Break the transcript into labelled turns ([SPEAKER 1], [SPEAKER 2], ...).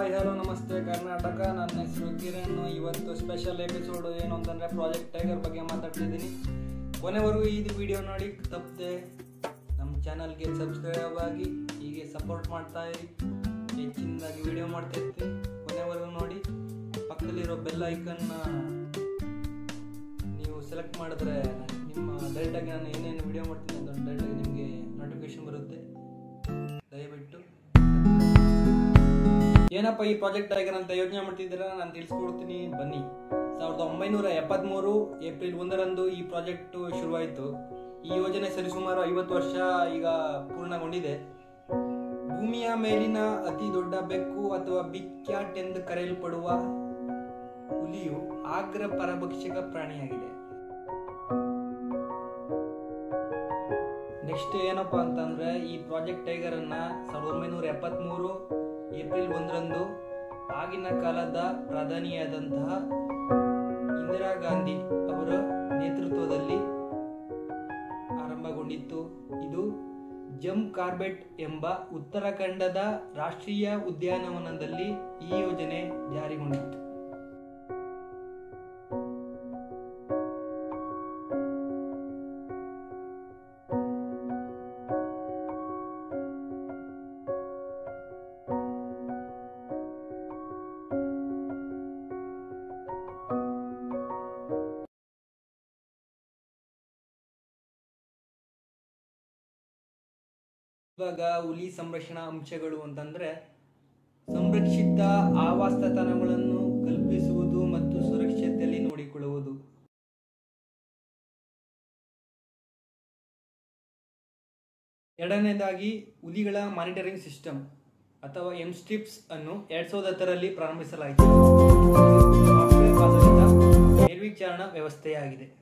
[SPEAKER 1] hi hello ನಮಸ್ತೆ ಕರ್ನಾಟಕ ನನ್ನ ಹೆಸರು ಕಿರಣ್ ಇವತ್ತು ಸ್ಪೆಷಲ್ ಎಪಿಸೋಡ್ ಏನು ಅಂತಂದರೆ ಪ್ರಾಜೆಕ್ಟ್ ಟೈಗರ್ ಬಗ್ಗೆ ಮಾತಾಡ್ತಿದ್ದೀನಿ ಕೊನೆವರೆಗೂ ಈ ವಿಡಿಯೋ ನೋಡಿ ತಪ್ಪದೆ ನಮ್ಮ ಚಾನಲ್ಗೆ ಸಬ್ಸ್ಕ್ರೈಬ್ ಆಗಿ ಹೀಗೆ ಸಪೋರ್ಟ್ ಮಾಡ್ತಾ ಇರಿ ಹೆಚ್ಚಿನದಾಗಿ ವಿಡಿಯೋ ಮಾಡ್ತಾ ಇರ್ತೀನಿ ಕೊನೆವರೆಗೂ ನೋಡಿ ಪಕ್ಕದಲ್ಲಿರೋ ಬೆಲ್ ಐಕನ್ನ ನೀವು ಸೆಲೆಕ್ಟ್ ಮಾಡಿದ್ರೆ ನಿಮ್ಮ ಡೈರೆಕ್ಟಾಗಿ ನಾನು ಏನೇನು ವಿಡಿಯೋ ಮಾಡ್ತೀನಿ ಅಂತ ಡೈರೆಕ್ಟಾಗಿ ನಿಮಗೆ ನೋಟಿಫಿಕೇಶನ್ ಬರುತ್ತೆ ದಯವಿಟ್ಟು ಏನಪ್ಪ ಈ ಪ್ರಾಜೆಕ್ಟ್ ಟೈಗರ್ ಅಂತ ಯೋಚನೆ ಮಾಡ್ತಿದ್ದೀರಾ ನಾನು ತಿಳಿಸ್ಕೊಡ್ತೀನಿ ಬನ್ನಿ ಸಾವಿರದ ಒಂಬೈನೂರ ಎಪ್ಪತ್ತ್ಮೂರು ಏಪ್ರಿಲ್ ಒಂದರಂದು ಈ ಪ್ರಾಜೆಕ್ಟ್ ಶುರುವಾಯಿತು ಈ ಯೋಜನೆ ಸರಿಸುಮಾರು ಐವತ್ತು ವರ್ಷ ಈಗ ಪೂರ್ಣಗೊಂಡಿದೆ ಭೂಮಿಯ ಮೇಲಿನ ಅತಿ ದೊಡ್ಡ ಬೆಕ್ಕು ಅಥವಾ ಬಿಗ್ ಕ್ಯಾಟ್ ಎಂದು ಕರೆಯಲ್ಪಡುವ ಹುಲಿಯು ಆಗ್ರ ಪರಭಕ್ಷಕ ಪ್ರಾಣಿಯಾಗಿದೆ ನೆಕ್ಸ್ಟ್ ಏನಪ್ಪಾ ಅಂತಂದ್ರೆ ಈ ಪ್ರಾಜೆಕ್ಟ್ ಟೈಗರ್ ಅನ್ನ ಸಾವಿರದ ಒಂಬೈನೂರ ಎಪ್ಪತ್ಮೂರು ಏಪ್ರಿಲ್ ಒಂದರಂದು ಆಗಿನ ಕಾಲದ ಪ್ರಧಾನಿಯಾದಂತಹ ಇಂದಿರಾ ಗಾಂಧಿ ಅವರ ನೇತೃತ್ವದಲ್ಲಿ ಆರಂಭಗೊಂಡಿತ್ತು ಇದು ಜಮ್ ಕಾರ್ಬೆಟ್ ಎಂಬ ಉತ್ತರಾಖಂಡದ ರಾಷ್ಟ್ರೀಯ ಉದ್ಯಾನವನದಲ್ಲಿ ಈ ಯೋಜನೆ ಜಾರಿಗೊಂಡಿತ್ತು ಇವಾಗ ಹುಲಿ ಸಂರಕ್ಷಣಾ ಅಂಶಗಳು ಅಂತಂದ್ರೆ ಸಂರಕ್ಷಿತ ಆವಾಸಸ್ಥಾನಗಳನ್ನು ಕಲ್ಪಿಸುವುದು ಮತ್ತು ಸುರಕ್ಷತೆಯಲ್ಲಿ ನೋಡಿಕೊಳ್ಳುವುದು ಎರಡನೇದಾಗಿ ಹುಲಿಗಳ ಮಾನಿಟರಿಂಗ್ ಸಿಸ್ಟಮ್ ಅಥವಾ ಎಂ ಸ್ಟ್ರಿಪ್ಸ್ ಅನ್ನು ಎರಡ್ ಸಾವಿರದ ಹತ್ತರಲ್ಲಿ ಪ್ರಾರಂಭಿಸಲಾಯಿತು ಇದು ಸಾಫ್ಟ್ವೇರ್ ಆಧಾರಿತ ಮೇಲ್ವಿಚಾರಣಾ ವ್ಯವಸ್ಥೆಯಾಗಿದೆ